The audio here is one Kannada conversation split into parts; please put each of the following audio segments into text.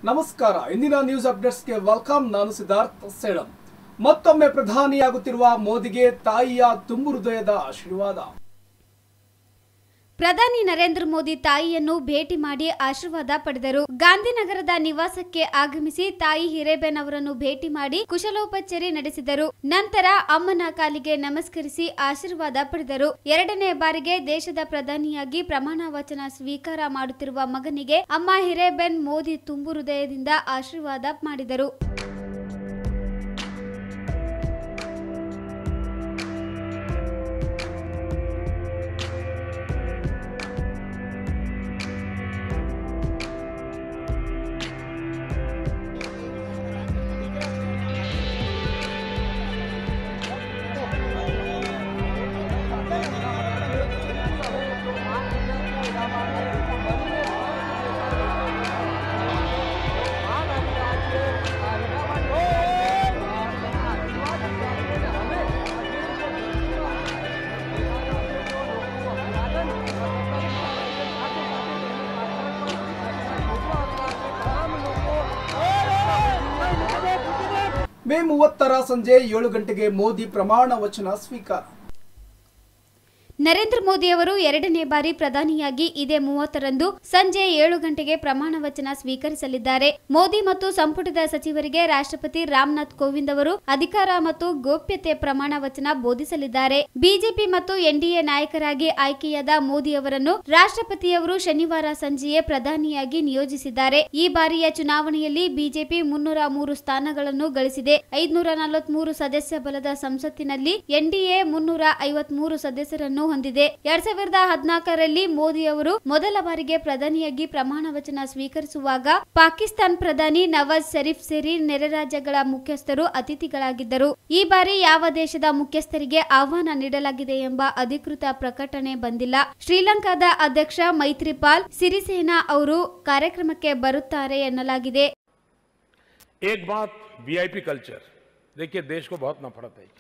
ನಮಸ್ಕಾರ ಇಂದಿನ ನ್ಯೂಸ್ ಅಪ್ಡೇಟ್ಸ್ಗೆ ವೆಲ್ಕಮ್ ನಾನು ಸಿದ್ಧಾರ್ಥ್ ಸೇಳಂ ಮತ್ತೊಮ್ಮೆ ಪ್ರಧಾನಿಯಾಗುತ್ತಿರುವ ಮೋದಿಗೆ ತಾಯಿಯ ತುಂಬು ಹೃದಯದ ಆಶೀರ್ವಾದ ಪ್ರಧಾನಿ ನರೇಂದ್ರ ಮೋದಿ ತಾಯಿಯನ್ನು ಭೇಟಿ ಮಾಡಿ ಆಶೀರ್ವಾದ ಪಡೆದರು ಗಾಂಧಿನಗರದ ನಿವಾಸಕ್ಕೆ ಆಗಮಿಸಿ ತಾಯಿ ಹಿರೇಬೆನ್ ಅವರನ್ನು ಭೇಟಿ ಮಾಡಿ ಕುಶಲೋಪಚಾರಿ ನಡೆಸಿದರು ನಂತರ ಅಮ್ಮನ ಕಾಲಿಗೆ ನಮಸ್ಕರಿಸಿ ಆಶೀರ್ವಾದ ಪಡೆದರು ಎರಡನೇ ಬಾರಿಗೆ ದೇಶದ ಪ್ರಧಾನಿಯಾಗಿ ಪ್ರಮಾಣ ವಚನ ಸ್ವೀಕಾರ ಮಾಡುತ್ತಿರುವ ಮಗನಿಗೆ ಅಮ್ಮ ಹಿರೇಬೆನ್ ಮೋದಿ ತುಂಬು ಹೃದಯದಿಂದ ಆಶೀರ್ವಾದ ಮಾಡಿದರು ಮೇ ಮೂವತ್ತರ ಸಂಜೆ ಏಳು ಗಂಟೆಗೆ ಮೋದಿ ಪ್ರಮಾಣ ವಚನ ಸ್ವೀಕಾರ ನರೇಂದ್ರ ಮೋದಿ ಅವರು ಎರಡನೇ ಬಾರಿ ಪ್ರಧಾನಿಯಾಗಿ ಇದೇ ಮೂವತ್ತರಂದು ಸಂಜೆ ಏಳು ಗಂಟೆಗೆ ಪ್ರಮಾಣ ವಚನ ಸ್ವೀಕರಿಸಲಿದ್ದಾರೆ ಮೋದಿ ಮತ್ತು ಸಂಪುಟದ ಸಚಿವರಿಗೆ ರಾಷ್ಟ್ರಪತಿ ರಾಮನಾಥ್ ಕೋವಿಂದ್ ಅವರು ಅಧಿಕಾರ ಮತ್ತು ಗೋಪ್ಯತೆ ಪ್ರಮಾಣ ವಚನ ಬೋಧಿಸಲಿದ್ದಾರೆ ಬಿಜೆಪಿ ಮತ್ತು ಎನ್ಡಿಎ ನಾಯಕರಾಗಿ ಆಯ್ಕೆಯಾದ ಮೋದಿ ಅವರನ್ನು ರಾಷ್ಟ್ರಪತಿಯವರು ಶನಿವಾರ ಸಂಜೆಯೇ ಪ್ರಧಾನಿಯಾಗಿ ನಿಯೋಜಿಸಿದ್ದಾರೆ ಈ ಬಾರಿಯ ಚುನಾವಣೆಯಲ್ಲಿ ಬಿಜೆಪಿ ಮುನ್ನೂರ ಮೂರು ಸ್ಥಾನಗಳನ್ನು ಗಳಿಸಿದೆ ಐದುನೂರ ನಲವತ್ಮೂರು ಸದಸ್ಯ ಬಲದ ಸಂಸತ್ತಿನಲ್ಲಿ ಎನ್ಡಿಎ ಮುನ್ನೂರ ಐವತ್ಮೂರು ಸದಸ್ಯರನ್ನು ಹೊಂದಿದೆ ಎರಡ್ ಸಾವಿರದ ಹದಿನಾಲ್ಕರಲ್ಲಿ ಮೋದಿ ಅವರು ಮೊದಲ ಬಾರಿಗೆ ಪ್ರಧಾನಿಯಾಗಿ ಪ್ರಮಾಣ ವಚನ ಸ್ವೀಕರಿಸುವಾಗ ಪಾಕಿಸ್ತಾನ್ ಪ್ರಧಾನಿ ನವಾಜ್ ಶರೀಫ್ ಸೇರಿ ನೆರೆ ರಾಜ್ಯಗಳ ಮುಖ್ಯಸ್ಥರು ಅತಿಥಿಗಳಾಗಿದ್ದರು ಈ ಬಾರಿ ಯಾವ ದೇಶದ ಮುಖ್ಯಸ್ಥರಿಗೆ ಆಹ್ವಾನ ನೀಡಲಾಗಿದೆ ಎಂಬ ಅಧಿಕೃತ ಪ್ರಕಟಣೆ ಬಂದಿಲ್ಲ ಶ್ರೀಲಂಕಾದ ಅಧ್ಯಕ್ಷ ಮೈತ್ರಿಪಾಲ್ ಸಿರಿಸೇನಾ ಅವರು ಕಾರ್ಯಕ್ರಮಕ್ಕೆ ಬರುತ್ತಾರೆ ಎನ್ನಲಾಗಿದೆ एक बात वीआईपी कल्चर देखिए देश को बहुत नफरत है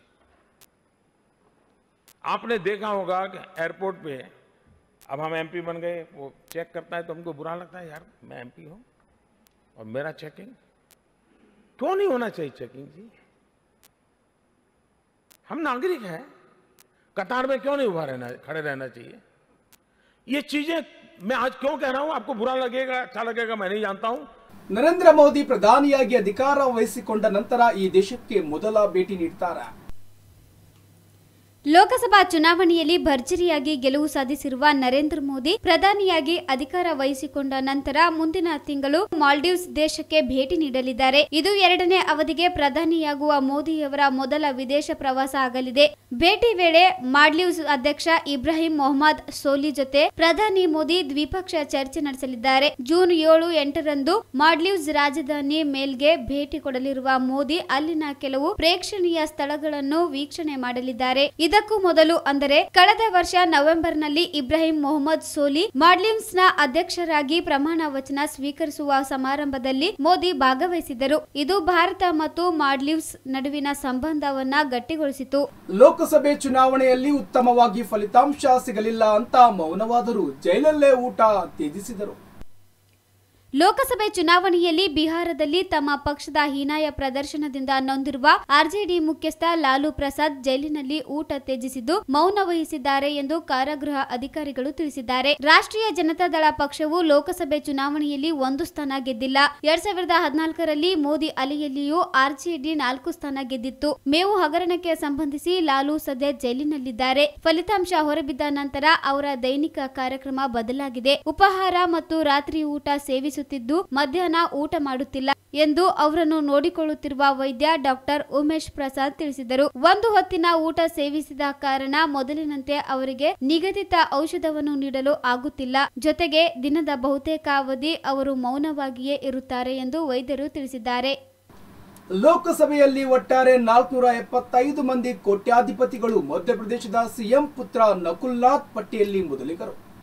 आपने देखा होगा कि एयरपोर्ट पे अब हम एमपी बन गए वो चेक करता है तो हमको बुरा लगता है यार मैं एमपी हूं और मेरा चेकिंग क्यों नहीं होना चाहिए चेकिंग जी हम नागरिक हैं कतार में क्यों नहीं उभा रहना खड़े रहना चाहिए ये चीजें मैं आज क्यों कह रहा हूं आपको बुरा लगेगा अच्छा लगेगा मैं नहीं जानता हूं ನರೇಂದ್ರ ಮೋದಿ ಪ್ರಧಾನಿಯಾಗಿ ಅಧಿಕಾರ ವಹಿಸಿಕೊಂಡ ನಂತರ ಈ ದೇಶಕ್ಕೆ ಮೊದಲ ಭೇಟಿ ನೀಡ್ತಾರೆ ಲೋಕಸಭಾ ಚುನಾವಣೆಯಲ್ಲಿ ಭರ್ಜರಿಯಾಗಿ ಗೆಲುವು ಸಾಧಿಸಿರುವ ನರೇಂದ್ರ ಮೋದಿ ಪ್ರಧಾನಿಯಾಗಿ ಅಧಿಕಾರ ವಹಿಸಿಕೊಂಡ ನಂತರ ಮುಂದಿನ ತಿಂಗಳು ಮಾಲ್ಡೀವ್ಸ್ ದೇಶಕ್ಕೆ ಭೇಟಿ ನೀಡಲಿದ್ದಾರೆ ಇದು ಎರಡನೇ ಅವಧಿಗೆ ಪ್ರಧಾನಿಯಾಗುವ ಮೋದಿಯವರ ಮೊದಲ ವಿದೇಶ ಪ್ರವಾಸ ಆಗಲಿದೆ ಭೇಟಿ ವೇಳೆ ಮಾಲ್ಡೀವ್ಸ್ ಅಧ್ಯಕ್ಷ ಇಬ್ರಾಹಿಂ ಮೊಹಮ್ಮದ್ ಸೋಲಿ ಜೊತೆ ಪ್ರಧಾನಿ ಮೋದಿ ದ್ವಿಪಕ್ಷ ಚರ್ಚೆ ನಡೆಸಲಿದ್ದಾರೆ ಜೂನ್ ಏಳು ಎಂಟರಂದು ಮಾಲ್ಡೀವ್ಸ್ ರಾಜಧಾನಿ ಮೇಲ್ಗೆ ಭೇಟಿ ಕೊಡಲಿರುವ ಮೋದಿ ಅಲ್ಲಿನ ಕೆಲವು ಪ್ರೇಕ್ಷಣೀಯ ಸ್ಥಳಗಳನ್ನು ವೀಕ್ಷಣೆ ಮಾಡಲಿದ್ದಾರೆ ಇದಕ್ಕೂ ಮೊದಲು ಅಂದರೆ ಕಳೆದ ವರ್ಷ ನವೆಂಬರ್ನಲ್ಲಿ ಇಬ್ರಾಹಿಂ ಮೊಹಮ್ಮದ್ ಸೋಲಿ ಮಾಲ್ಡೀವ್ಸ್ ನ ಅಧ್ಯಕ್ಷರಾಗಿ ಪ್ರಮಾಣ ವಚನ ಸ್ವೀಕರಿಸುವ ಸಮಾರಂಭದಲ್ಲಿ ಮೋದಿ ಭಾಗವಹಿಸಿದ್ದರು ಇದು ಭಾರತ ಮತ್ತು ಮಾಲ್ಡೀವ್ಸ್ ನಡುವಿನ ಸಂಬಂಧವನ್ನ ಗಟ್ಟಿಗೊಳಿಸಿತು ಲೋಕಸಭೆ ಚುನಾವಣೆಯಲ್ಲಿ ಉತ್ತಮವಾಗಿ ಫಲಿತಾಂಶ ಸಿಗಲಿಲ್ಲ ಅಂತ ಮೌನವಾದರು ಜೈಲಲ್ಲೇ ಊಟ ತ್ಯಜಿಸಿದರು ಲೋಕಸಭೆ ಚುನಾವಣೆಯಲ್ಲಿ ಬಿಹಾರದಲ್ಲಿ ತಮ್ಮ ಪಕ್ಷದ ಹೀನಾಯ ಪ್ರದರ್ಶನದಿಂದ ನೊಂದಿರುವ ಆರ್ಜೆಡಿ ಮುಖ್ಯಸ್ಥ ಲಾಲು ಪ್ರಸಾದ್ ಜೈಲಿನಲ್ಲಿ ಊಟ ತ್ಯಜಿಸಿದ್ದು ಮೌನ ವಹಿಸಿದ್ದಾರೆ ಎಂದು ಕಾರಾಗೃಹ ಅಧಿಕಾರಿಗಳು ತಿಳಿಸಿದ್ದಾರೆ ರಾಷ್ಟ್ರೀಯ ಜನತಾದಳ ಪಕ್ಷವು ಲೋಕಸಭೆ ಚುನಾವಣೆಯಲ್ಲಿ ಒಂದು ಸ್ಥಾನ ಗೆದ್ದಿಲ್ಲ ಎರಡ್ ಸಾವಿರದ ಹದಿನಾಲ್ಕರಲ್ಲಿ ಮೋದಿ ಅಲೆಯಲ್ಲಿಯೂ ಆರ್ಜೆಡಿ ನಾಲ್ಕು ಸ್ಥಾನ ಗೆದ್ದಿತ್ತು ಮೇವು ಹಗರಣಕ್ಕೆ ಸಂಬಂಧಿಸಿ ಲಾಲು ಸದ್ಯ ಜೈಲಿನಲ್ಲಿದ್ದಾರೆ ಫಲಿತಾಂಶ ಹೊರಬಿದ್ದ ನಂತರ ಅವರ ದೈನಿಕ ಕಾರ್ಯಕ್ರಮ ಬದಲಾಗಿದೆ ಉಪಹಾರ ಮತ್ತು ರಾತ್ರಿ ಊಟ ಸೇವಿಸುತ್ತಿದ್ದು ಮಧ್ಯಾಹ್ನ ಊಟ ಮಾಡುತ್ತಿಲ್ಲ ಎಂದು ಅವರನ್ನು ನೋಡಿಕೊಳ್ಳುತ್ತಿರುವ ವೈದ್ಯ ಡಾಕ್ಟರ್ ಉಮೇಶ್ ಪ್ರಸಾದ್ ತಿಳಿಸಿದರು ಒಂದು ಹೊತ್ತಿನ ಊಟ ಸೇವಿಸಿದ ಕಾರಣ ಮೊದಲಿನಂತೆ ಅವರಿಗೆ ನಿಗದಿತ ಔಷಧವನ್ನು ನೀಡಲು ಆಗುತ್ತಿಲ್ಲ ಜೊತೆಗೆ ದಿನದ ಬಹುತೇಕ ಅವಧಿ ಅವರು ಮೌನವಾಗಿಯೇ ಇರುತ್ತಾರೆ ಎಂದು ವೈದ್ಯರು ತಿಳಿಸಿದ್ದಾರೆ ಲೋಕಸಭೆಯಲ್ಲಿ ಒಟ್ಟಾರೆ ನಾಲ್ಕುನೂರ ಎಪ್ಪತ್ತೈದು ಮಂದಿ ಕೋಟ್ಯಾಧಿಪತಿಗಳು ಮಧ್ಯಪ್ರದೇಶದ ಸಿಎಂ ಪುತ್ರ ನಕುಲ್ನಾಥ್ ಪಟ್ಟಿಯಲ್ಲಿ ಮೊದಲಿಗರು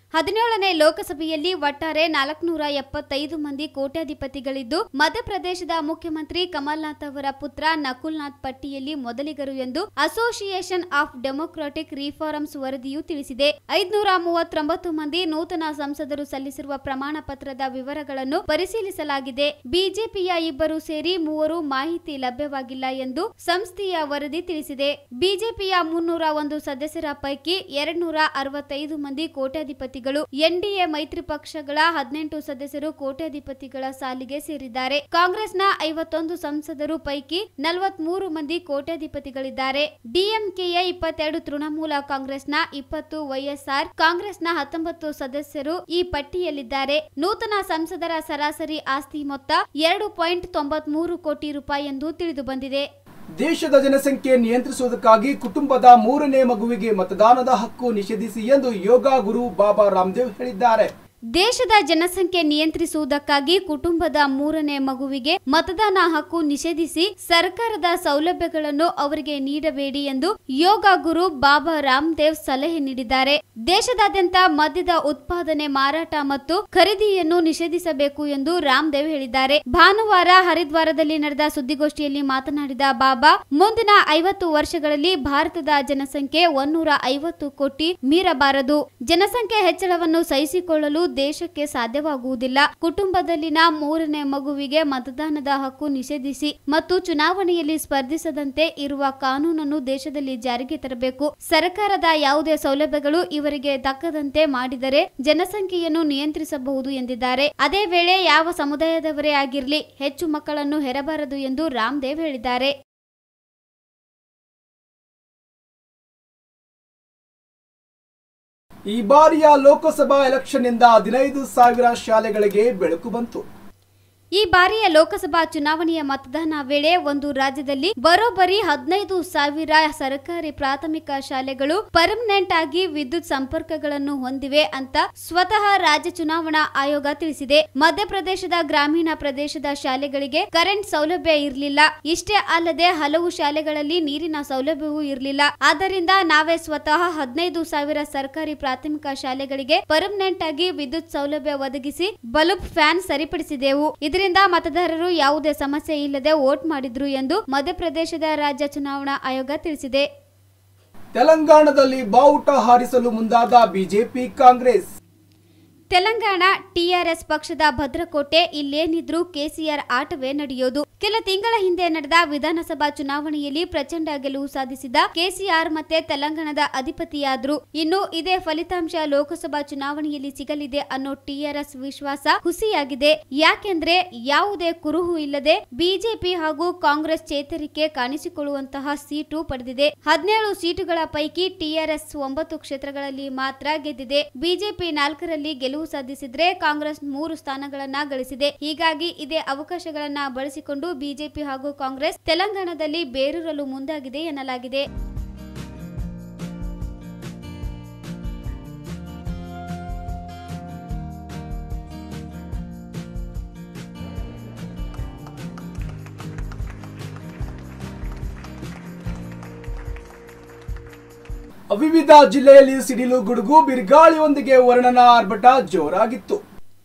ಹದಿನೇಳನೇ ಲೋಕಸಭೆಯಲ್ಲಿ ಒಟ್ಟಾರೆ ನಾಲ್ಕುನೂರ ಎಪ್ಪತ್ತೈದು ಮಂದಿ ಕೋಟ್ಯಾಧಿಪತಿಗಳಿದ್ದು ಮಧ್ಯಪ್ರದೇಶದ ಮುಖ್ಯಮಂತ್ರಿ ಕಮಲ್ನಾಥ್ ಅವರ ಪುತ್ರ ನಕುಲ್ನಾಥ್ ಪಟ್ಟಿಯಲ್ಲಿ ಮೊದಲಿಗರು ಎಂದು ಅಸೋಸಿಯೇಷನ್ ಆಫ್ ಡೆಮೊಕ್ರಾಟಿಕ್ ರಿಫಾರ್ಮ್ಸ್ ವರದಿಯು ತಿಳಿಸಿದೆ ಐದುನೂರ ಮೂವತ್ತೊಂಬತ್ತು ಮಂದಿ ನೂತನ ಸಂಸದರು ಸಲ್ಲಿಸಿರುವ ಪ್ರಮಾಣ ಪತ್ರದ ವಿವರಗಳನ್ನು ಪರಿಶೀಲಿಸಲಾಗಿದೆ ಬಿಜೆಪಿಯ ಇಬ್ಬರು ಸೇರಿ ಮೂವರು ಮಾಹಿತಿ ಲಭ್ಯವಾಗಿಲ್ಲ ಎಂದು ಸಂಸ್ಥೆಯ ವರದಿ ತಿಳಿಸಿದೆ ಬಿಜೆಪಿಯ ಮುನ್ನೂರ ಒಂದು ಸದಸ್ಯರ ಪೈಕಿ ಎರಡ್ನೂರ ಅರವತ್ತೈದು ಮಂದಿ ಕೋಟ್ಯಾಧಿಪತಿಗಳು ಎನ್ಡಿಎ ಮೈತ್ರಿ ಪಕ್ಷಗಳ ಹದಿನೆಂಟು ಸದಸ್ಯರು ಕೋಟ್ಯಾಧಿಪತಿಗಳ ಸಾಲಿಗೆ ಸೇರಿದ್ದಾರೆ ಕಾಂಗ್ರೆಸ್ನ ಐವತ್ತೊಂದು ಸಂಸದರು ಪೈಕಿ ನಲವತ್ಮೂರು ಮಂದಿ ಕೋಟ್ಯಾಧಿಪತಿಗಳಿದ್ದಾರೆ ಡಿಎಂಕೆಯ ಇಪ್ಪತ್ತೆರಡು ತೃಣಮೂಲ ಕಾಂಗ್ರೆಸ್ನ ಇಪ್ಪತ್ತು ವೈಎಸ್ಆರ್ ಕಾಂಗ್ರೆಸ್ನ ಹತ್ತೊಂಬತ್ತು ಸದಸ್ಯರು ಈ ಪಟ್ಟಿಯಲ್ಲಿದ್ದಾರೆ ನೂತನ ಸಂಸದರ ಸರಾಸರಿ ಆಸ್ತಿ ಮೊತ್ತ ಎರಡು ಪಾಯಿಂಟ್ ತೊಂಬತ್ಮೂರು ಕೋಟಿ ರೂಪಾಯಿ ಎಂದು ತಿಳಿದು ಬಂದಿದೆ ದೇಶದ ಜನಸಂಖ್ಯೆ ನಿಯಂತ್ರಿಸುವುದಕ್ಕಾಗಿ ಕುಟುಂಬದ ಮೂರನೇ ಮಗುವಿಗೆ ಮತದಾನದ ಹಕ್ಕು ನಿಷೇಧಿಸಿ ಎಂದು ಯೋಗ ಗುರು ಬಾಬಾ ರಾಮದೇವ್ ಹೇಳಿದ್ದಾರೆ ದೇಶದ ಜನಸಂಖ್ಯೆ ನಿಯಂತ್ರಿಸುವುದಕ್ಕಾಗಿ ಕುಟುಂಬದ ಮೂರನೇ ಮಗುವಿಗೆ ಮತದಾನ ಹಕ್ಕು ನಿಷೇಧಿಸಿ ಸರ್ಕಾರದ ಸೌಲಭ್ಯಗಳನ್ನು ಅವರಿಗೆ ನೀಡಬೇಡಿ ಎಂದು ಯೋಗ ಗುರು ಬಾಬಾ ರಾಮದೇವ್ ಸಲಹೆ ನೀಡಿದ್ದಾರೆ ದೇಶದಾದ್ಯಂತ ಮದ್ಯದ ಉತ್ಪಾದನೆ ಮಾರಾಟ ಮತ್ತು ಖರೀದಿಯನ್ನು ನಿಷೇಧಿಸಬೇಕು ಎಂದು ರಾಮದೇವ್ ಹೇಳಿದ್ದಾರೆ ಭಾನುವಾರ ಹರಿದ್ವಾರದಲ್ಲಿ ನಡೆದ ಸುದ್ದಿಗೋಷ್ಠಿಯಲ್ಲಿ ಮಾತನಾಡಿದ ಬಾಬಾ ಮುಂದಿನ ಐವತ್ತು ವರ್ಷಗಳಲ್ಲಿ ಭಾರತದ ಜನಸಂಖ್ಯೆ ಒನ್ನೂರ ಐವತ್ತು ಕೋಟಿ ಮೀರಬಾರದು ಜನಸಂಖ್ಯೆ ಹೆಚ್ಚಳವನ್ನು ಸಹಿಸಿಕೊಳ್ಳಲು ದೇಶಕ್ಕೆ ಸಾಧ್ಯವಾಗುವುದಿಲ್ಲ ಕುಟುಂಬದಲ್ಲಿನ ಮೂರನೇ ಮಗುವಿಗೆ ಮತದಾನದ ಹಕ್ಕು ನಿಷೇಧಿಸಿ ಮತ್ತು ಚುನಾವಣೆಯಲ್ಲಿ ಸ್ಪರ್ಧಿಸದಂತೆ ಇರುವ ಕಾನೂನನ್ನು ದೇಶದಲ್ಲಿ ಜಾರಿಗೆ ತರಬೇಕು ಸರ್ಕಾರದ ಯಾವುದೇ ಸೌಲಭ್ಯಗಳು ಇವರಿಗೆ ದಕ್ಕದಂತೆ ಮಾಡಿದರೆ ಜನಸಂಖ್ಯೆಯನ್ನು ನಿಯಂತ್ರಿಸಬಹುದು ಎಂದಿದ್ದಾರೆ ಅದೇ ವೇಳೆ ಯಾವ ಸಮುದಾಯದವರೇ ಆಗಿರಲಿ ಹೆಚ್ಚು ಮಕ್ಕಳನ್ನು ಹೆರಬಾರದು ಎಂದು ರಾಮದೇವ್ ಹೇಳಿದ್ದಾರೆ ಈ ಬಾರಿಯ ಲೋಕಸಭಾ ಎಲೆಕ್ಷನ್ನಿಂದ ಹದಿನೈದು ಸಾವಿರ ಶಾಲೆಗಳಿಗೆ ಬೆಳಕು ಬಂತು ಈ ಬಾರಿಯ ಲೋಕಸಭಾ ಚುನಾವಣೆಯ ಮತದಾನ ವೇಳೆ ಒಂದು ರಾಜ್ಯದಲ್ಲಿ ಬರೋಬ್ಬರಿ ಹದಿನೈದು ಸಾವಿರ ಸರ್ಕಾರಿ ಪ್ರಾಥಮಿಕ ಶಾಲೆಗಳು ಪರ್ಮನೆಂಟ್ ಆಗಿ ವಿದ್ಯುತ್ ಸಂಪರ್ಕಗಳನ್ನು ಹೊಂದಿವೆ ಅಂತ ಸ್ವತಃ ರಾಜ್ಯ ಚುನಾವಣಾ ಆಯೋಗ ತಿಳಿಸಿದೆ ಮಧ್ಯಪ್ರದೇಶದ ಗ್ರಾಮೀಣ ಪ್ರದೇಶದ ಶಾಲೆಗಳಿಗೆ ಕರೆಂಟ್ ಸೌಲಭ್ಯ ಇರಲಿಲ್ಲ ಇಷ್ಟೇ ಅಲ್ಲದೆ ಹಲವು ಶಾಲೆಗಳಲ್ಲಿ ನೀರಿನ ಸೌಲಭ್ಯವೂ ಇರಲಿಲ್ಲ ಆದ್ದರಿಂದ ನಾವೇ ಸ್ವತಃ ಹದಿನೈದು ಸಾವಿರ ಸರ್ಕಾರಿ ಪ್ರಾಥಮಿಕ ಶಾಲೆಗಳಿಗೆ ಪರ್ಮನೆಂಟ್ ಆಗಿ ವಿದ್ಯುತ್ ಸೌಲಭ್ಯ ಒದಗಿಸಿ ಬಲ್ಬ್ ಫ್ಯಾನ್ ಸರಿಪಡಿಸಿದೆವು ಇದರಿಂದ ಮತದಾರರು ಯಾವುದೇ ಸಮಸ್ಯೆ ಇಲ್ಲದೆ ವೋಟ್ ಮಾಡಿದ್ರು ಎಂದು ಮಧ್ಯಪ್ರದೇಶದ ರಾಜ್ಯ ಚುನಾವಣಾ ಆಯೋಗ ತಿಳಿಸಿದೆ ತೆಲಂಗಾಣದಲ್ಲಿ ಬಾವುಟ ಹಾರಿಸಲು ಮುಂದಾದ ಬಿಜೆಪಿ ಕಾಂಗ್ರೆಸ್ ತೆಲಂಗಾಣ ಟಿಆರ್ಎಸ್ ಪಕ್ಷದ ಭದ್ರಕೋಟೆ ಇಲ್ಲೇನಿದ್ರೂ ಕೆಸಿಆರ್ ಆಟವೇ ನಡೆಯೋದು ಕೆಲ ತಿಂಗಳ ಹಿಂದೆ ನಡೆದ ವಿಧಾನಸಭಾ ಚುನಾವಣೆಯಲ್ಲಿ ಪ್ರಚಂಡ ಗೆಲುವು ಸಾಧಿಸಿದ ಕೆಸಿಆರ್ ಮತ್ತೆ ತೆಲಂಗಾಣದ ಅಧಿಪತಿಯಾದ್ರು ಇನ್ನು ಇದೇ ಫಲಿತಾಂಶ ಲೋಕಸಭಾ ಚುನಾವಣೆಯಲ್ಲಿ ಸಿಗಲಿದೆ ಅನ್ನೋ ಟಿಆರ್ಎಸ್ ವಿಶ್ವಾಸ ಹುಸಿಯಾಗಿದೆ ಯಾಕೆಂದ್ರೆ ಯಾವುದೇ ಕುರುಹು ಇಲ್ಲದೆ ಬಿಜೆಪಿ ಹಾಗೂ ಕಾಂಗ್ರೆಸ್ ಚೇತರಿಕೆ ಕಾಣಿಸಿಕೊಳ್ಳುವಂತಹ ಸೀಟು ಪಡೆದಿದೆ ಹದಿನೇಳು ಸೀಟುಗಳ ಪೈಕಿ ಟಿಆರ್ಎಸ್ ಒಂಬತ್ತು ಕ್ಷೇತ್ರಗಳಲ್ಲಿ ಮಾತ್ರ ಗೆದ್ದಿದೆ ಬಿಜೆಪಿ ನಾಲ್ಕರಲ್ಲಿ ಗೆಲುವು ಸಾಧಿಸಿದ್ರೆ ಕಾಂಗ್ರೆಸ್ ಮೂರು ಸ್ಥಾನಗಳನ್ನ ಗಳಿಸಿದೆ ಹೀಗಾಗಿ ಇದೇ ಅವಕಾಶಗಳನ್ನ ಬಳಸಿಕೊಂಡು ಬಿಜೆಪಿ ಹಾಗೂ ಕಾಂಗ್ರೆಸ್ ತೆಲಂಗಾಣದಲ್ಲಿ ಬೇರೂರಲು ಮುಂದಾಗಿದೆ ಎನ್ನಲಾಗಿದೆ ವಿವಿಧ ಜಿಲ್ಲೆಯಲ್ಲಿ ಸಿಡಿಲು ಗುಡುಗು ಬಿರುಗಾಳಿಯೊಂದಿಗೆ ವರ್ಣನ ಆರ್ಭಟ ಜೋರಾಗಿತ್ತು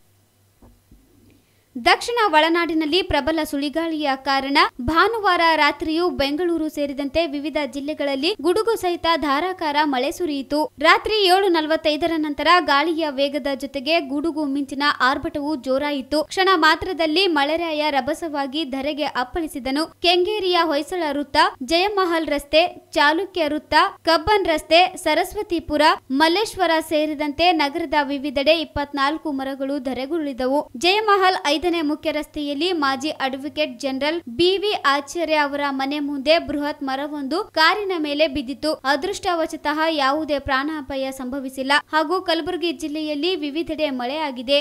ದಕ್ಷಿಣ ಒಳನಾಡಿನಲ್ಲಿ ಪ್ರಬಲ ಸುಳಿಗಾಳಿಯ ಕಾರಣ ಭಾನುವಾರ ರಾತ್ರಿಯೂ ಬೆಂಗಳೂರು ಸೇರಿದಂತೆ ವಿವಿಧ ಜಿಲ್ಲೆಗಳಲ್ಲಿ ಗುಡುಗು ಸಹಿತ ಧಾರಾಕಾರ ಮಳೆ ಸುರಿಯಿತು ರಾತ್ರಿ ಏಳು ನಲವತ್ತೈದರ ನಂತರ ಗಾಳಿಯ ವೇಗದ ಜೊತೆಗೆ ಗುಡುಗು ಮಿಂಚಿನ ಆರ್ಭಟವು ಜೋರಾಯಿತು ಕ್ಷಣ ಮಾತ್ರದಲ್ಲಿ ಮಳೆರಾಯ ರಭಸವಾಗಿ ಧರೆಗೆ ಅಪ್ಪಳಿಸಿದನು ಕೆಂಗೇರಿಯ ಹೊಯ್ಸಳ ವೃತ್ತ ಜಯಮಹಲ್ ರಸ್ತೆ ಚಾಲುಕ್ಯ ವೃತ್ತ ಕಬ್ಬನ್ ರಸ್ತೆ ಸರಸ್ವತಿಪುರ ಮಲ್ಲೇಶ್ವರ ಸೇರಿದಂತೆ ನಗರದ ವಿವಿಧೆಡೆ ಇಪ್ಪತ್ನಾಲ್ಕು ಮರಗಳು ಧರೆಗುರುಳಿದವು ಜಯಮಹಲ್ ಐದನೇ ಮುಖ್ಯ ರಸ್ತೆಯಲ್ಲಿ ಮಾಜಿ ಅಡ್ವೊಕೇಟ್ ಜನರಲ್ ಬಿವಿ ಆಚಾರ್ಯ ಅವರ ಮನೆ ಮುಂದೆ ಬೃಹತ್ ಮರವೊಂದು ಕಾರಿನ ಮೇಲೆ ಬಿದ್ದಿತು ಅದೃಷ್ಟವಶತಃ ಯಾವುದೇ ಪ್ರಾಣಾಪಾಯ ಸಂಭವಿಸಿಲ್ಲ ಹಾಗೂ ಕಲಬುರಗಿ ಜಿಲ್ಲೆಯಲ್ಲಿ ವಿವಿಧೆಡೆ ಮಳೆ ಆಗಿದೆ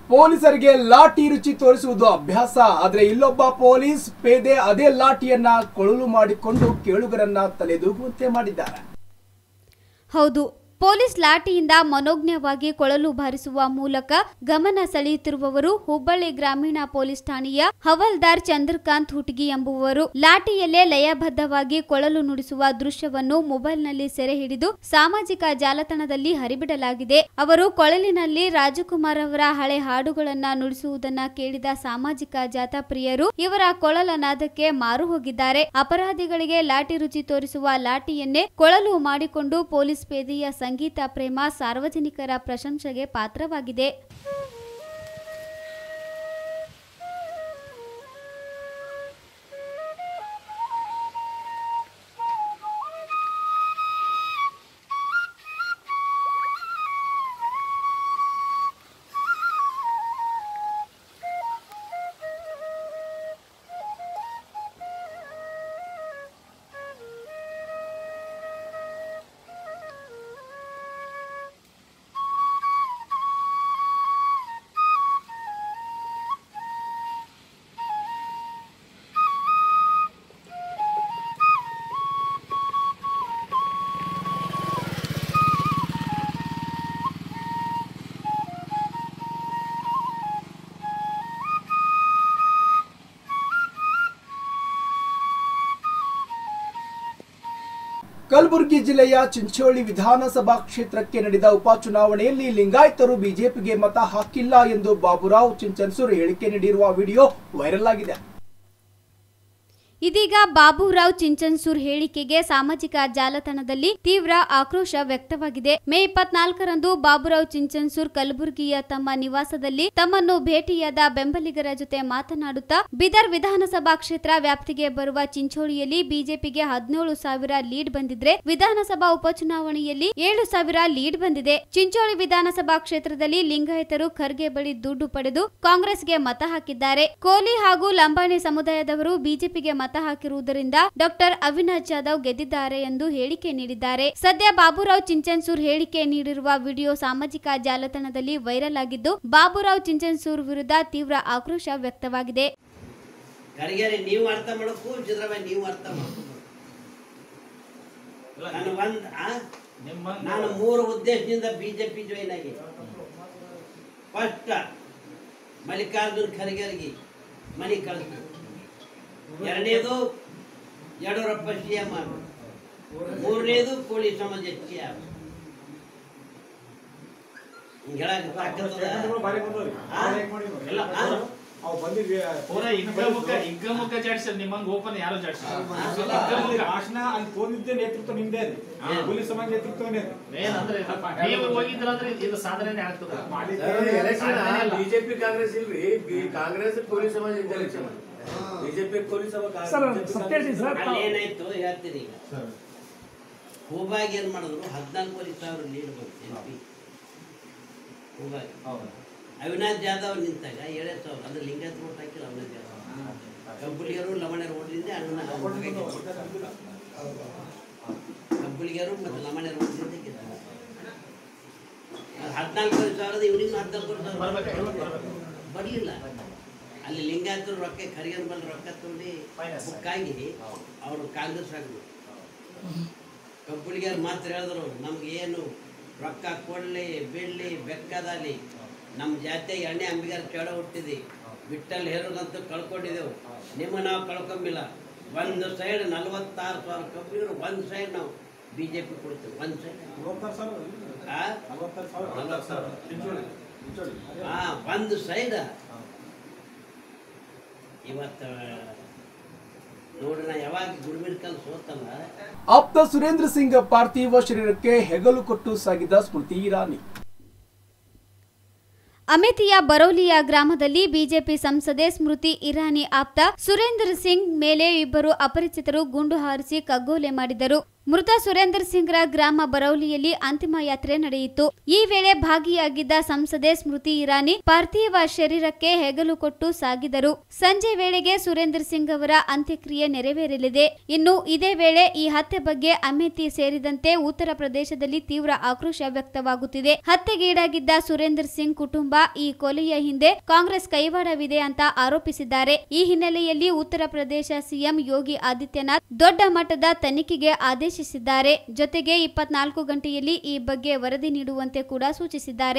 ಪೊಲೀಸರಿಗೆ ಲಾಠಿ ರುಚಿ ತೋರಿಸುವುದು ಅಭ್ಯಾಸ ಆದ್ರೆ ಇಲ್ಲೊಬ್ಬ ಪೊಲೀಸ್ ಪೇದೆ ಅದೇ ಲಾಠಿಯನ್ನ ಕೊಳಲು ಮಾಡಿಕೊಂಡು ಕೇಳುಗರನ್ನ ತಲೆದೂಗುವಂತೆ ಮಾಡಿದ್ದಾರೆ ಹೌದು ಪೊಲೀಸ್ ಲಾಠಿಯಿಂದ ಮನೋಜ್ಞವಾಗಿ ಕೊಳಲು ಬಾರಿಸುವ ಮೂಲಕ ಗಮನ ಸೆಳೆಯುತ್ತಿರುವವರು ಹುಬ್ಬಳ್ಳಿ ಗ್ರಾಮೀಣ ಪೊಲೀಸ್ ಠಾಣೆಯ ಹವಲ್ದಾರ್ ಚಂದ್ರಕಾಂತ್ ಹುಟಗಿ ಎಂಬುವರು ಲಾಠಿಯಲ್ಲೇ ಲಯಬದ್ಧವಾಗಿ ಕೊಳಲು ನುಡಿಸುವ ದೃಶ್ಯವನ್ನು ಮೊಬೈಲ್ನಲ್ಲಿ ಸೆರೆ ಹಿಡಿದು ಸಾಮಾಜಿಕ ಜಾಲತಾಣದಲ್ಲಿ ಹರಿಬಿಡಲಾಗಿದೆ ಅವರು ಕೊಳಲಿನಲ್ಲಿ ರಾಜಕುಮಾರ್ ಅವರ ಹಳೆ ಹಾಡುಗಳನ್ನ ನುಡಿಸುವುದನ್ನ ಕೇಳಿದ ಸಾಮಾಜಿಕ ಜಾಥಾಪ್ರಿಯರು ಇವರ ಕೊಳಲ ನಾದಕ್ಕೆ ಮಾರು ಹೋಗಿದ್ದಾರೆ ಅಪರಾಧಿಗಳಿಗೆ ಲಾಠಿ ರುಚಿ ತೋರಿಸುವ ಲಾಠಿಯನ್ನೇ ಕೊಳಲು ಮಾಡಿಕೊಂಡು ಪೊಲೀಸ್ ಪೇದೆಯ ಸಂಗೀತ ಪ್ರೇಮ ಸಾರ್ವಜನಿಕರ ಪ್ರಶಂಸೆಗೆ ಪಾತ್ರವಾಗಿದೆ ಕಲಬುರಗಿ ಜಿಲ್ಲೆಯ ಚಿಂಚೋಳಿ ವಿಧಾನಸಭಾ ಕ್ಷೇತ್ರಕ್ಕೆ ನಡೆದ ಉಪಚುನಾವಣೆಯಲ್ಲಿ ಲಿಂಗಾಯತರು ಬಿಜೆಪಿಗೆ ಮತ ಹಾಕಿಲ್ಲ ಎಂದು ಬಾಬುರಾವ್ ಚಿಂಚನ್ಸೂರ್ ಹೇಳಿಕೆ ನೀಡಿರುವ ವಿಡಿಯೋ ವೈರಲ್ ಆಗಿದೆ ಇದೀಗ ಬಾಬುರಾವ್ ಚಿಂಚನ್ಸೂರ್ ಹೇಳಿಕೆಗೆ ಸಾಮಾಜಿಕ ಜಾಲತಾಣದಲ್ಲಿ ತೀವ್ರ ಆಕ್ರೋಶ ವ್ಯಕ್ತವಾಗಿದೆ ಮೇ ಇಪ್ಪತ್ನಾಲ್ಕರಂದು ಬಾಬುರಾವ್ ಚಿಂಚನ್ಸೂರ್ ಕಲಬುರಗಿಯ ತಮ್ಮ ನಿವಾಸದಲ್ಲಿ ತಮ್ಮನ್ನು ಭೇಟಿಯಾದ ಬೆಂಬಲಿಗರ ಜೊತೆ ಮಾತನಾಡುತ್ತಾ ಬಿದರ್ ವಿಧಾನಸಭಾ ಕ್ಷೇತ್ರ ವ್ಯಾಪ್ತಿಗೆ ಬರುವ ಚಿಂಚೋಳಿಯಲ್ಲಿ ಬಿಜೆಪಿಗೆ ಹದಿನೇಳು ಸಾವಿರ ಲೀಡ್ ಬಂದಿದ್ರೆ ವಿಧಾನಸಭಾ ಉಪಚುನಾವಣೆಯಲ್ಲಿ ಏಳು ಸಾವಿರ ಲೀಡ್ ಬಂದಿದೆ ಚಿಂಚೋಳಿ ವಿಧಾನಸಭಾ ಕ್ಷೇತ್ರದಲ್ಲಿ ಲಿಂಗಾಯತರು ಖರ್ಗೆ ಬಳಿ ದುಡ್ಡು ಪಡೆದು ಕಾಂಗ್ರೆಸ್ಗೆ ಮತ ಹಾಕಿದ್ದಾರೆ ಕೋಲಿ ಹಾಗೂ ಲಂಬಾಣಿ ಸಮುದಾಯದವರು ಬಿಜೆಪಿಗೆ ಮತ ಹಾಕಿರುವುದರಿಂದ ಡಾಕ್ಟರ್ ಅವಿನಾಶ್ ಜಾಧವ್ ಗೆದ್ದಿದ್ದಾರೆ ಎಂದು ಹೇಳಿಕೆ ನೀಡಿದ್ದಾರೆ ಸದ್ಯ ಬಾಬುರಾವ್ ಚಿಂಚನ್ಸೂರ್ ಹೇಳಿಕೆ ನೀಡಿರುವ ವಿಡಿಯೋ ಸಾಮಾಜಿಕ ಜಾಲತಾಣದಲ್ಲಿ ವೈರಲ್ ಆಗಿದ್ದು ಬಾಬುರಾವ್ ಚಿಂಚನ್ಸೂರ್ ವಿರುದ್ಧ ತೀವ್ರ ಆಕ್ರೋಶ ವ್ಯಕ್ತವಾಗಿದೆ ಗರಿಗೆರೆ ನೀವು ಅರ್ಥ ಮಾಡಬೇಕು ಸಿದ್ದರಾಮಯ್ಯ ನೀವು ಅರ್ಥ ಮಾಡ್ಬೇಕು ನಾನು ಒಂದ್ ಆ? ನಾನು ಮೂರು ಉದ್ದೇಶದಿಂದ ಬಿಜೆಪಿ ಜಾಯಿನ್ ಆಗಿ ಫಸ್ಟ್ ಮಲ್ಲಿಕಾರ್ಜುನ್ ಖರ್ಗೆರ್ಗಿ ಮನೆ ಕಳಿಸ್ತು ಎರಡನೇದು ಯಡಿಯೂರಪ್ಪ ಸಿ ಎಂ ಮೂರನೇದು ಕೋಳಿ ಸಮಾಜ ಸಿ ಎಂ ಹಿಂಗ್ ಹೇಳಕ್ ತಾಕತ್ತದ? ಆ? ಆ? ಪೂರಾ ಹಿಗ್ಗಮುಖ ಹಿಗ್ಗಮುಖ ಜಾಡ್ಸರ್ ನಿಮ್ಮಂಗ್ ಓಪನ್ ಯಾರು ಜಾಡ್ಸರ್ ಭಾಷಣ ಅಲ್ಲಿ ತೋರಿದ್ದೆ ನೇತೃತ್ವ ನಿಮ್ದೇ ಅದು. ಪೊಲೀಸ್ ಸಮಾಜ ನೇತೃತ್ವನೇ ಅದು. ಏನಂದ್ರೆ ನೀವು ಹೋಗಿದ್ರ ಅಂದ್ರೆ ಇದು ಸಾಧನೆ ಆಗ್ತದ ಎಲೆಕ್ಷನ್ ಬಿಜೆಪಿ ಕಾಂಗ್ರೆಸ್ ಇಲ್ರಿ ಬಿ- ಕಾಂಗ್ರೆಸ್ ಪೊಲೀಸ್ ಸಮಾಜ ಇದ್ದ ಎಲೆಕ್ಷನ್ ಬಿಜೆಪಿ ಪೊಲೀಸ್ ಸಭಾ ಅಲ್ಲಿ ಏನಾಯ್ತು ಹೇಳ್ತೀನಿ ಈಗ ಹೂಬಾಗ್ ಏನ್ ಮಾಡಿದ್ರು ಹದಿನಾಲ್ಕೂವರೆ ಸಾವಿರ ಲೀಡ್ ಬಂತು ಎಂ ಪಿ ಹೂಬಾಗ್ ಅವಿನಾಶ್ ಜಾಧವ್ ನಿಂತಾಗ ಏಳೇ ಸಾವಿರ ಅಂದ್ರೆ ಲಿಂಗಾಯತ್ ಓಟ್ ಹಾಕಿಲ್ಲ ಅವಿನಾಶ್ ಜಾಧವ್ ಕಬ್ಬುಲಿಗರು ಲಮಣರು ಓಟ್ಲಿಂದ ಅಣ್ಣ ಕಬ್ಬುಲಿಗರು ಮತ್ತು ಲಮಣರು ಓಟ್ಲಿಂದ ಗೆದ್ದರು ಹದಿನಾಲ್ಕೂವರೆ ಸಾವಿರದ ಇವನಿಗೂ ಹದಿನಾಲ್ಕೂವರೆ ಸಾವಿರ ಬರಲಿಲ್ಲ ಅಲ್ಲಿ ಲಿಂಗಾಯತರು ರೊಕ್ಕ ಖರ್ಗನ್ ಬಲ್ ರೊಕ್ಕ ತುಂಬಿ ಬುಕ್ಕಾಗಿ ಅವರು ಕಾಂಗ್ರೆಸ್ ಹಾಕಿದ್ರು ಕಬ್ಬುಳಿಗಾರ ಮಾತ್ರ ಹೇಳಿದ್ರು ನಮ್ಗೆ ಏನು ರೊಕ್ಕ ಕೊಡ್ಲಿ ಬಿಡ್ಲಿ ಬೆಕ್ಕದಲ್ಲಿ ನಮ್ಮ ಜಾತಿಯಾಗ ಎಣ್ಣೆ ಅಂಬಿಗಾರ ಕೇಳ ಹುಟ್ಟಿದಿ ಬಿಟ್ಟಲ್ಲಿ ಹೇರೋದಂತೂ ಕಳ್ಕೊಂಡಿದ್ದೆವು ನಿಮ್ಮ ನಾವು ಕಳ್ಕೊಂಬಿಲ್ಲ ಒಂದು ಸೈಡ್ ನಲವತ್ತಾರು ಸಾವಿರ ಕಬ್ಬಿಗರು ಒಂದು ಸೈಡ್ ನಾವು ಬಿ ಜೆ ಪಿ ಕೊಡ್ತೀವಿ ಒಂದು ಸೈಡ್ ನಲವತ್ತಾರು ಸಾವಿರ ಆ ನಲವತ್ತಾರು ಸಾವಿರ ನಲವತ್ತು ಸಾವಿರ ಚಿಂಚೋಳಿ ಚಿಂಚೋಳಿ ಆ ಒಂದು ಸೈಡ್ ಇವತ್ತು ನೋಡ್ರಿ ನಾ ಯಾವಾಗ ಗುಡ್ಮಿಡ್ಕಲ್ ಸೋತಲ್ಲ ಆಪ್ತ ಸುರೇಂದ್ರ ಸಿಂಗ್ ಪಾರ್ಥಿವ ಶರೀರಕ್ಕೆ ಹೆಗಲು ಕೊಟ್ಟು ಸಾಗಿದ ಸ್ಮೃತಿ ಇರಾನಿ ಅಮೇಥಿಯ ಬರೌಲಿಯ ಗ್ರಾಮದಲ್ಲಿ ಬಿಜೆಪಿ ಸಂಸದೆ ಸ್ಮೃತಿ ಇರಾನಿ ಆಪ್ತ ಸುರೇಂದ್ರ ಸಿಂಗ್ ಮೇಲೆ ಇಬ್ಬರು ಅಪರಿಚಿತರು ಗುಂಡು ಹಾರಿಸಿ ಕಗ್ಗೋಲೆ ಮಾಡಿದರು ಮೃತ ಸುರೇಂದ್ರ ಸಿಂಗ್ರ ಗ್ರಾಮ ಬರೌಲಿಯಲ್ಲಿ ಅಂತಿಮ ಯಾತ್ರೆ ನಡೆಯಿತು ಈ ವೇಳೆ ಭಾಗಿಯಾಗಿದ್ದ ಸಂಸದೆ ಸ್ಮೃತಿ ಇರಾನಿ ಪಾರ್ಥಿವ ಶರೀರಕ್ಕೆ ಹೆಗಲು ಕೊಟ್ಟು ಸಾಗಿದರು ಸಂಜೆ ವೇಳೆಗೆ ಸುರೇಂದ್ರ ಸಿಂಗ್ ಅವರ ಅಂತ್ಯಕ್ರಿಯೆ ನೆರವೇರಲಿದೆ ಇನ್ನು ಇದೇ ವೇಳೆ ಈ ಹತ್ಯೆ ಬಗ್ಗೆ ಅಮೇಥಿ ಸೇರಿದಂತೆ ಉತ್ತರ ಪ್ರದೇಶದಲ್ಲಿ ತೀವ್ರ ಆಕ್ರೋಶ ವ್ಯಕ್ತವಾಗುತ್ತಿದೆ ಹತ್ಯೆಗೀಡಾಗಿದ್ದ ಸುರೇಂದ್ರ ಸಿಂಗ್ ಕುಟುಂಬ ಈ ಕೊಲೆಯ ಹಿಂದೆ ಕಾಂಗ್ರೆಸ್ ಕೈವಾಡವಿದೆ ಅಂತ ಆರೋಪಿಸಿದ್ದಾರೆ ಈ ಹಿನ್ನೆಲೆಯಲ್ಲಿ ಉತ್ತರ ಪ್ರದೇಶ ಸಿಎಂ ಯೋಗಿ ಆದಿತ್ಯನಾಥ್ ದೊಡ್ಡ ಮಟ್ಟದ ತನಿಖೆಗೆ ಆದೇಶಿಸಿದ್ದಾರೆ ಜೊತೆಗೆ ಇಪ್ಪತ್ನಾಲ್ಕು ಗಂಟೆಯಲ್ಲಿ ಈ ಬಗ್ಗೆ ವರದಿ ನೀಡುವಂತೆ ಕೂಡ ಸೂಚಿಸಿದ್ದಾರೆ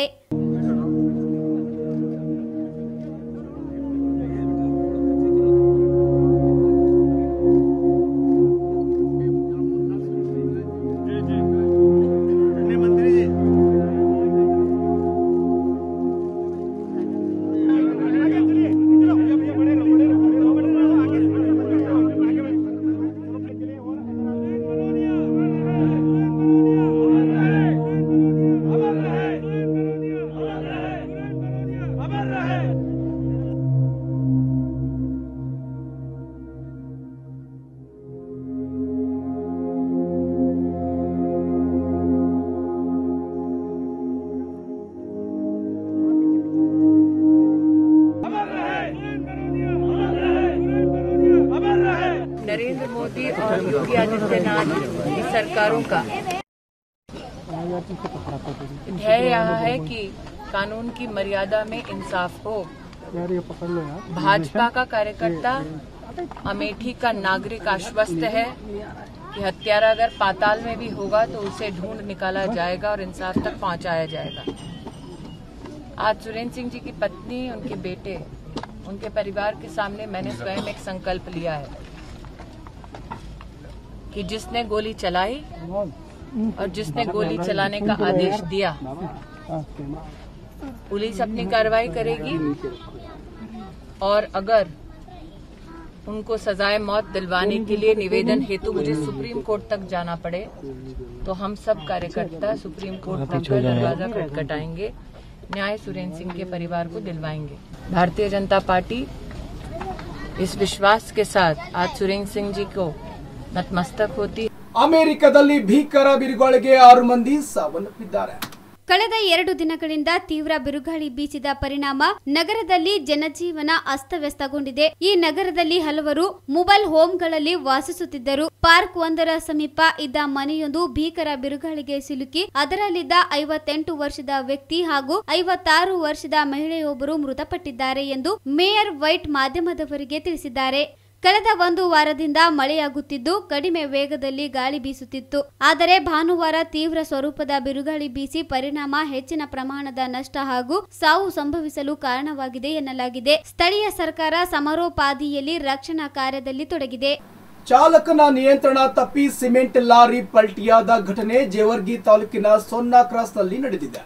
नरेंद्र मोदी और योगी आदित्यनाथ की सरकारों का ध्येय यह है कि कानून की मर्यादा में इंसाफ हो भाजपा का कार्यकर्ता अमेठी का नागरिक आश्वस्त है कि हत्यारा अगर पाताल में भी होगा तो उसे ढूंढ निकाला जाएगा और इंसाफ तक पहुंचाया जाएगा आज सुरेंद्र सिंह जी की पत्नी उनके बेटे उनके परिवार के सामने मैंने स्वयं एक संकल्प लिया है कि जिसने गोली चलाई और जिसने गोली चलाने का आदेश दिया पुलिस अपनी कार्रवाई करेगी और अगर उनको सजाए मौत दिलवाने के लिए निवेदन हेतु मुझे सुप्रीम कोर्ट तक जाना पड़े तो हम सब कार्यकर्ता सुप्रीम कोर्ट तक का दरवाजा खटखटाएंगे न्याय सुरेंद्र सिंह के परिवार को दिलवाएंगे भारतीय जनता पार्टी इस विश्वास के साथ आज सुरेंद्र सिंह जी को नतमस्तक होती है ಅಮೆರಿಕದಲ್ಲಿ ಭೀಕರ ಬಿರುಗಾಳಿಗೆ ಆರು ಮಂದಿ ಸಾವನ್ನಪ್ಪಿದ್ದಾರೆ ಕಳೆದ ಎರಡು ದಿನಗಳಿಂದ ತೀವ್ರ ಬಿರುಗಾಳಿ ಬೀಸಿದ ಪರಿಣಾಮ ನಗರದಲ್ಲಿ ಜನಜೀವನ ಅಸ್ತವ್ಯಸ್ತಗೊಂಡಿದೆ ಈ ನಗರದಲ್ಲಿ ಹಲವರು ಮೊಬೈಲ್ ಹೋಮ್ಗಳಲ್ಲಿ ವಾಸಿಸುತ್ತಿದ್ದರು ಪಾರ್ಕ್ ಒಂದರ ಸಮೀಪ ಇದ್ದ ಮನೆಯೊಂದು ಭೀಕರ ಬಿರುಗಾಳಿಗೆ ಸಿಲುಕಿ ಅದರಲ್ಲಿದ್ದ ಐವತ್ತೆಂಟು ವರ್ಷದ ವ್ಯಕ್ತಿ ಹಾಗೂ ಐವತ್ತಾರು ವರ್ಷದ ಮಹಿಳೆಯೊಬ್ಬರು ಮೃತಪಟ್ಟಿದ್ದಾರೆ ಎಂದು ಮೇಯರ್ ವೈಟ್ ಮಾಧ್ಯಮದವರಿಗೆ ತಿಳಿಸಿದ್ದಾರೆ ಕಳೆದ ಒಂದು ವಾರದಿಂದ ಮಳೆಯಾಗುತ್ತಿದ್ದು ಕಡಿಮೆ ವೇಗದಲ್ಲಿ ಗಾಳಿ ಬೀಸುತ್ತಿತ್ತು ಆದರೆ ಭಾನುವಾರ ತೀವ್ರ ಸ್ವರೂಪದ ಬಿರುಗಾಳಿ ಬೀಸಿ ಪರಿಣಾಮ ಹೆಚ್ಚಿನ ಪ್ರಮಾಣದ ನಷ್ಟ ಹಾಗೂ ಸಾವು ಸಂಭವಿಸಲು ಕಾರಣವಾಗಿದೆ ಎನ್ನಲಾಗಿದೆ ಸ್ಥಳೀಯ ಸರ್ಕಾರ ಸಮರೋಪಾದಿಯಲ್ಲಿ ರಕ್ಷಣಾ ಕಾರ್ಯದಲ್ಲಿ ತೊಡಗಿದೆ ಚಾಲಕನ ನಿಯಂತ್ರಣ ತಪ್ಪಿ ಸಿಮೆಂಟ್ ಲಾರಿ ಪಲ್ಟಿಯಾದ ಘಟನೆ ಜೇವರ್ಗಿ ತಾಲೂಕಿನ ಸೊನ್ನಾ ಕ್ರಾಸ್ನಲ್ಲಿ ನಡೆದಿದೆ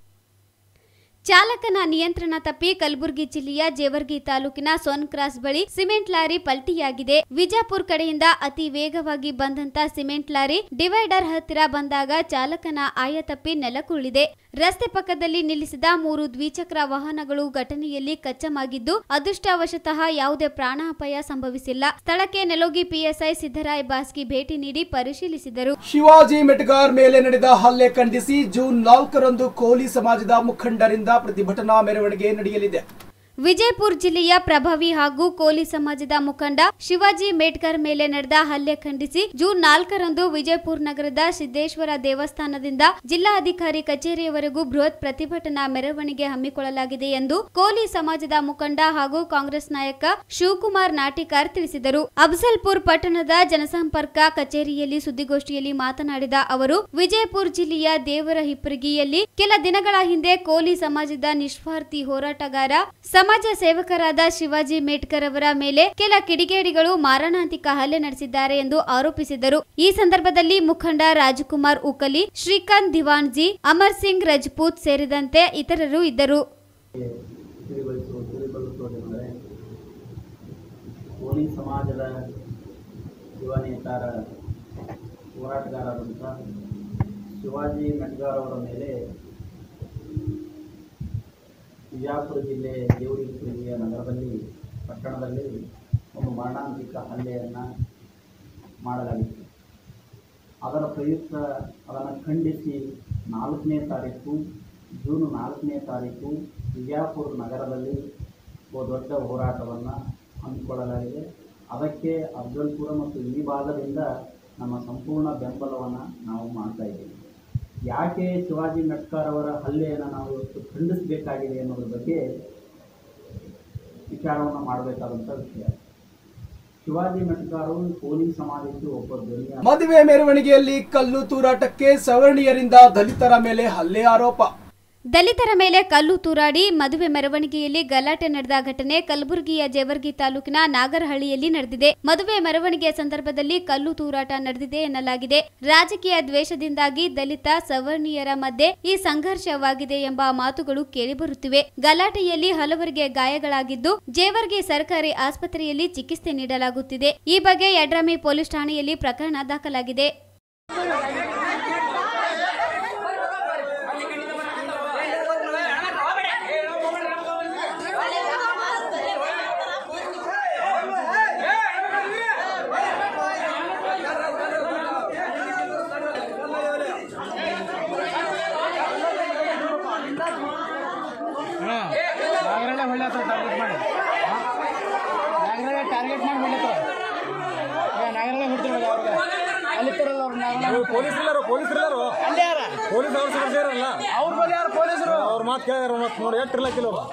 ಚಾಲಕನ ನಿಯಂತ್ರಣ ತಪ್ಪಿ ಕಲಬುರಗಿ ಜಿಲ್ಲೆಯ ಜೇವರ್ಗಿ ತಾಲೂಕಿನ ಸೋನ್ ಕ್ರಾಸ್ ಬಳಿ ಸಿಮೆಂಟ್ ಲಾರಿ ಪಲ್ಟಿಯಾಗಿದೆ ವಿಜಾಪುರ್ ಕಡೆಯಿಂದ ಅತಿ ವೇಗವಾಗಿ ಬಂದಂತ ಸಿಮೆಂಟ್ ಲಾರಿ ಡಿವೈಡರ್ ಹತ್ತಿರ ಬಂದಾಗ ಚಾಲಕನ ಆಯ ತಪ್ಪಿ ನೆಲಕ್ಕುಳಿದೆ ರಸ್ತೆ ಪಕ್ಕದಲ್ಲಿ ನಿಲ್ಲಿಸಿದ ಮೂರು ದ್ವಿಚಕ್ರ ವಾಹನಗಳು ಘಟನೆಯಲ್ಲಿ ಕಚ್ಚಮಾಗಿದ್ದು ಅದೃಷ್ಟವಶತಃ ಯಾವುದೇ ಪ್ರಾಣಾಪಾಯ ಸಂಭವಿಸಿಲ್ಲ ಸ್ಥಳಕ್ಕೆ ನೆಲೋಗಿ ಪಿಎಸ್ಐ ಸಿದ್ದರಾಯ್ ಬಾಸ್ಕಿ ಭೇಟಿ ನೀಡಿ ಪರಿಶೀಲಿಸಿದರು ಶಿವಾಜಿ ಮೆಟ್ಗಾರ್ ಮೇಲೆ ನಡೆದ ಹಲ್ಲೆ ಖಂಡಿಸಿ ಜೂನ್ ನಾಲ್ಕರಂದು ಕೋಲಿ ಸಮಾಜದ ಮುಖಂಡರಿಂದ ಪ್ರತಿಭಟನಾ ಮೆರವಣಿಗೆ ನಡೆಯಲಿದೆ ವಿಜಯಪುರ ಜಿಲ್ಲೆಯ ಪ್ರಭಾವಿ ಹಾಗೂ ಕೋಲಿ ಸಮಾಜದ ಮುಖಂಡ ಶಿವಾಜಿ ಮೇಟ್ಕರ್ ಮೇಲೆ ನಡೆದ ಹಲ್ಲೆ ಖಂಡಿಸಿ ಜೂನ್ ನಾಲ್ಕರಂದು ವಿಜಯಪುರ ನಗರದ ಸಿದ್ದೇಶ್ವರ ದೇವಸ್ಥಾನದಿಂದ ಜಿಲ್ಲಾಧಿಕಾರಿ ಕಚೇರಿಯವರೆಗೂ ಬೃಹತ್ ಪ್ರತಿಭಟನಾ ಮೆರವಣಿಗೆ ಹಮ್ಮಿಕೊಳ್ಳಲಾಗಿದೆ ಎಂದು ಕೋಲಿ ಸಮಾಜದ ಮುಖಂಡ ಹಾಗೂ ಕಾಂಗ್ರೆಸ್ ನಾಯಕ ಶಿವಕುಮಾರ್ ನಾಟಿಕಾರ್ ತಿಳಿಸಿದರು ಅಫ್ಜಲ್ಪುರ್ ಪಟ್ಟಣದ ಜನಸಂಪರ್ಕ ಕಚೇರಿಯಲ್ಲಿ ಸುದ್ದಿಗೋಷ್ಠಿಯಲ್ಲಿ ಮಾತನಾಡಿದ ಅವರು ವಿಜಯಪುರ ಜಿಲ್ಲೆಯ ದೇವರ ಹಿಪ್ಪರಗಿಯಲ್ಲಿ ಕೆಲ ದಿನಗಳ ಹಿಂದೆ ಕೋಲಿ ಸಮಾಜದ ನಿಸ್ವಾರ್ಥಿ ಹೋರಾಟಗಾರ ಸಮಾಜ ಸೇವಕರಾದ ಶಿವಾಜಿ ಮೇಟ್ಕರ್ ಅವರ ಮೇಲೆ ಕೆಲ ಕಿಡಿಗೇಡಿಗಳು ಮಾರಣಾಂತಿಕ ಹಲ್ಲೆ ನಡೆಸಿದ್ದಾರೆ ಎಂದು ಆರೋಪಿಸಿದರು ಈ ಸಂದರ್ಭದಲ್ಲಿ ಮುಖಂಡ ರಾಜಕುಮಾರ್ ಉಕಲಿ ಶ್ರೀಕಾಂತ್ ದಿವಾನ್ಜಿ ಅಮರ್ ಸಿಂಗ್ ರಜಪೂತ್ ಸೇರಿದಂತೆ ಇತರರು ಇದ್ದರು ತಿಳಿಗೊಳಿಸುವ ತಿಳಿಗೊಳಿಸುವುದೆಂದರೆ ಕೋಲಿ ಸಮಾಜದ ಯುವ ನೇತಾರ ಹೋರಾಟಗಾರರಾದಂಥ ಶಿವಾಜಿ ಮೆಟ್ಗಾರ್ ಅವರ ಮೇಲೆ ವಿಜಯಪುರ ಜಿಲ್ಲೆ ದೇವರಿಪುರಿಯ ನಗರದಲ್ಲಿ ಪಟ್ಟಣದಲ್ಲಿ ಒಂದು ಮರಣಾಂತಿಕ ಹಲ್ಲೆಯನ್ನು ಮಾಡಲಾಗಿತ್ತು ಅದರ ಪ್ರಯುಕ್ತ ಅದನ್ನು ಖಂಡಿಸಿ ನಾಲ್ಕನೇ ತಾರೀಕು ಜೂನ್ ನಾಲ್ಕನೇ ತಾರೀಕು ವಿಜಯಪುರ ನಗರದಲ್ಲಿ ಒಂದು ದೊಡ್ಡ ಹೋರಾಟವನ್ನು ಹಮ್ಮಿಕೊಳ್ಳಲಾಗಿದೆ ಅದಕ್ಕೆ ಅಫ್ಜಲ್ಪುರ ಮತ್ತು ಈ ಭಾಗದಿಂದ ನಮ್ಮ ಸಂಪೂರ್ಣ ಬೆಂಬಲವನ್ನು ನಾವು ಮಾಡ್ತಾ ಇದ್ದೀವಿ ಯಾಕೆ ಶಿವಾಜಿ ಮೆಟ್ಕಾರ್ ಅವರ ಹಲ್ಲೆಯನ್ನು ನಾವು ಇವತ್ತು ಖಂಡಿಸಬೇಕಾಗಿದೆ ಅನ್ನೋದ್ರ ಬಗ್ಗೆ ವಿಚಾರವನ್ನು ಮಾಡಬೇಕಾದಂಥ ವಿಷಯ ಶಿವಾಜಿ ಮೆಟ್ಕಾರು ಕೋಲಿ ಸಮಾಜಕ್ಕೆ ಒಬ್ಬ ಧ್ವನಿಯ ಮದುವೆ ಮೆರವಣಿಗೆಯಲ್ಲಿ ಕಲ್ಲು ತೂರಾಟಕ್ಕೆ ಸವರ್ಣೀಯರಿಂದ ದಲಿತರ ಮೇಲೆ ಹಲ್ಲೆ ಆರೋಪ ದಲಿತರ ಮೇಲೆ ಕಲ್ಲು ತೂರಾಡಿ ಮದುವೆ ಮೆರವಣಿಗೆಯಲ್ಲಿ ಗಲಾಟೆ ನಡೆದ ಘಟನೆ ಕಲಬುರಗಿಯ ಜೇವರ್ಗಿ ತಾಲೂಕಿನ ನಾಗರಹಳ್ಳಿಯಲ್ಲಿ ನಡೆದಿದೆ ಮದುವೆ ಮೆರವಣಿಗೆ ಸಂದರ್ಭದಲ್ಲಿ ಕಲ್ಲು ತೂರಾಟ ನಡೆದಿದೆ ಎನ್ನಲಾಗಿದೆ ರಾಜಕೀಯ ದ್ವೇಷದಿಂದಾಗಿ ದಲಿತ ಸವರ್ಣೀಯರ ಮಧ್ಯೆ ಈ ಸಂಘರ್ಷವಾಗಿದೆ ಎಂಬ ಮಾತುಗಳು ಕೇಳಿಬರುತ್ತಿವೆ ಗಲಾಟೆಯಲ್ಲಿ ಹಲವರಿಗೆ ಗಾಯಗಳಾಗಿದ್ದು ಜೇವರ್ಗಿ ಸರ್ಕಾರಿ ಆಸ್ಪತ್ರೆಯಲ್ಲಿ ಚಿಕಿತ್ಸೆ ನೀಡಲಾಗುತ್ತಿದೆ ಈ ಬಗ್ಗೆ ಯಡ್ರಾಮಿ ಪೊಲೀಸ್ ಠಾಣೆಯಲ್ಲಿ ಪ್ರಕರಣ ದಾಖಲಾಗಿದೆ ಪೊಲೀಸ್ ಇಲ್ಲರು ಪೊಲೀಸ್ ಇಲ್ಲರು ಪೊಲೀಸ್ ಅವ್ರು ಸೇರಲ್ಲ ಅವ್ರ ಮೇಲೆ ಯಾರು ಪೊಲೀಸರು ಅವ್ರ ಮಾತು ಕೇಳಿದಾರ ಮತ್ತೆ ನೋಡಿ ಎಷ್ಟು ಇರ್ಲಕ್ಕಿಲ್ಲ ಅವ್ರು